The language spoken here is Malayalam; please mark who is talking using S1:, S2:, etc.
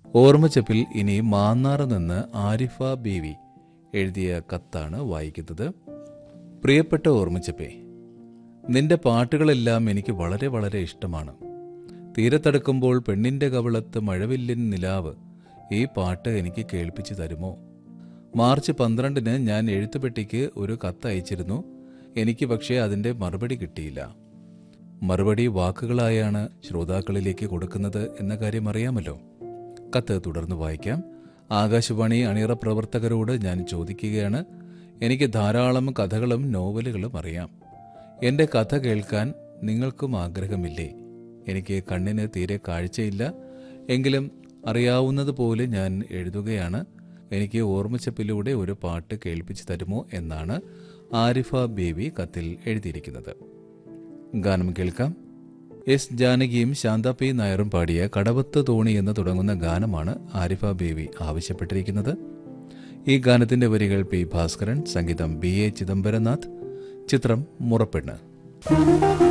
S1: ഓർമ്മച്ചപ്പിൽ ഇനി മാന്നാറ് നിന്ന് ആരിഫ ബീവി എഴുതിയ കത്താണ് വായിക്കുന്നത് പ്രിയപ്പെട്ട ഓർമ്മച്ചപ്പേ നിന്റെ പാട്ടുകളെല്ലാം എനിക്ക് വളരെ വളരെ ഇഷ്ടമാണ് തീരത്തടുക്കുമ്പോൾ പെണ്ണിന്റെ കവിളത്ത് മഴവില്ലിൻ നിലാവ് ഈ പാട്ട് എനിക്ക് കേൾപ്പിച്ചു തരുമോ മാർച്ച് പന്ത്രണ്ടിന് ഞാൻ എഴുത്തുപെട്ടിക്ക് ഒരു കത്ത് അയച്ചിരുന്നു എനിക്ക് പക്ഷേ അതിന്റെ മറുപടി കിട്ടിയില്ല മറുപടി വാക്കുകളായാണ് ശ്രോതാക്കളിലേക്ക് കൊടുക്കുന്നത് എന്ന കാര്യം അറിയാമല്ലോ കത്ത് തുടർന്ന് വായിക്കാം ആകാശവാണി അണിയറ പ്രവർത്തകരോട് ഞാൻ ചോദിക്കുകയാണ് എനിക്ക് ധാരാളം കഥകളും നോവലുകളും അറിയാം എൻ്റെ കഥ കേൾക്കാൻ നിങ്ങൾക്കും ആഗ്രഹമില്ലേ എനിക്ക് കണ്ണിന് തീരെ കാഴ്ചയില്ല എങ്കിലും അറിയാവുന്നതുപോലെ ഞാൻ എഴുതുകയാണ് എനിക്ക് ഓർമ്മച്ചപ്പിലൂടെ ഒരു പാട്ട് കേൾപ്പിച്ചു തരുമോ എന്നാണ് ആരിഫ ബേബി കത്തിൽ എഴുതിയിരിക്കുന്നത് ഗാനം കേൾക്കാം എസ് ജാനകിയും ശാന്ത പി നായറും പാടിയ കടവത്ത് തോണി എന്ന് തുടങ്ങുന്ന ഗാനമാണ് ആരിഫ ബേബി ആവശ്യപ്പെട്ടിരിക്കുന്നത് ഈ ഗാനത്തിന്റെ വരികൾ പി ഭാസ്കരൻ സംഗീതം ബി എ ചിദംബരനാഥ് ചിത്രം മുറപ്പെണ്ണ്